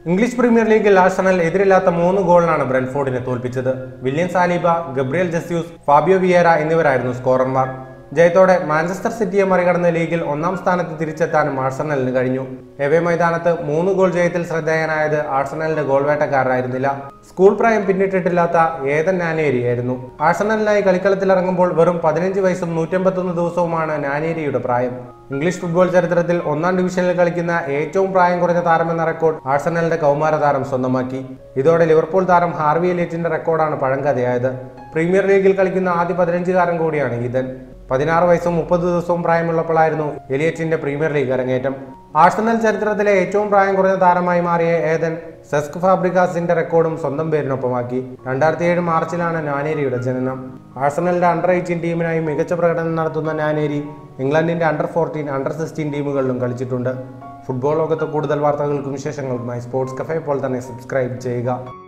English premier ലീഗിൽ Arsenal എതിരില്ലാത്ത മൂന്ന് ഗോളിനാണ് ബ്രെൻഫോർഡിനെ തോൽപ്പിച്ചത് Willian Saliba Gabriel Jesus Fabio Vieira എന്നിവരായിരുന്നു സ്കോറർമാർ ജയത്തോടെ മാഞ്ചസ്റ്റർ സിറ്റിയെ മറികടന്ന് ലീഗിൽ ഒന്നാം സ്ഥാനത്ത് തിരിച്ചെത്താനും ആഴ്സണലിന് കഴിഞ്ഞു എവേ മൈതാനത്ത് മൂന്ന് ഗോൾ ജയത്തിൽ ശ്രദ്ധേയനായത് ആഴ്സണലിന്റെ ഗോൾ വേട്ടക്കാരനായിരുന്നില്ല സ്കൂൾ പ്രായം പിന്നിട്ടിട്ടില്ലാത്ത ഏതൻ നാനേരിയായിരുന്നു ആഴ്സണലിനായി കളിക്കളത്തിലിറങ്ങുമ്പോൾ വെറും പതിനഞ്ച് വയസ്സും നൂറ്റമ്പത്തൊന്ന് ദിവസവുമാണ് നാനേരിയുടെ പ്രായം ഇംഗ്ലീഷ് ഫുട്ബോൾ ചരിത്രത്തിൽ ഒന്നാം ഡിവിഷനിൽ കളിക്കുന്ന ഏറ്റവും പ്രായം കുറഞ്ഞ താരമെന്ന റെക്കോർഡ് ആഴ്സണലിന്റെ കൗമാര താരം സ്വന്തമാക്കി ഇതോടെ ലിവർപൂൾ താരം ഹാർവി എലിയറ്റിന്റെ റെക്കോർഡാണ് പഴങ്കഥയായത് പ്രീമിയർ ലീഗിൽ കളിക്കുന്ന ആദ്യ പതിനഞ്ചുകാരൻ കൂടിയാണ് ഈതൻ പതിനാറ് വയസ്സും മുപ്പത് ദിവസവും പ്രായമുള്ളപ്പോഴായിരുന്നു എലിയറ്റിന്റെ പ്രീമിയർ ലീഗ് അരങ്ങേറ്റം ആഴ്സണൽ ചരിത്രത്തിലെ ഏറ്റവും പ്രായം കുറഞ്ഞ താരമായി മാറിയ ഏതൻ സെസ്ക് ഫാബ്രിക്കാസിന്റെ റെക്കോർഡും സ്വന്തം പേരിനൊപ്പമാക്കി രണ്ടായിരത്തി ഏഴ് മാർച്ചിലാണ് നാനേരിയുടെ ജനനം ആഴ്സണലിന്റെ അണ്ടർ എയ്റ്റീൻ ടീമിനായി മികച്ച പ്രകടനം നടത്തുന്ന നാനേരി ഇംഗ്ലണ്ടിന്റെ അണ്ടർ ഫോർട്ടീൻ അണ്ടർ സിക്സ്റ്റീൻ ടീമുകളിലും കളിച്ചിട്ടുണ്ട് ഫുട്ബോൾ ലോകത്ത് കൂടുതൽ വാർത്തകൾക്കും വിശേഷങ്ങൾക്കുമായി സ്പോർട്സ് കഫേ ഇപ്പോൾ തന്നെ സബ്സ്ക്രൈബ് ചെയ്യുക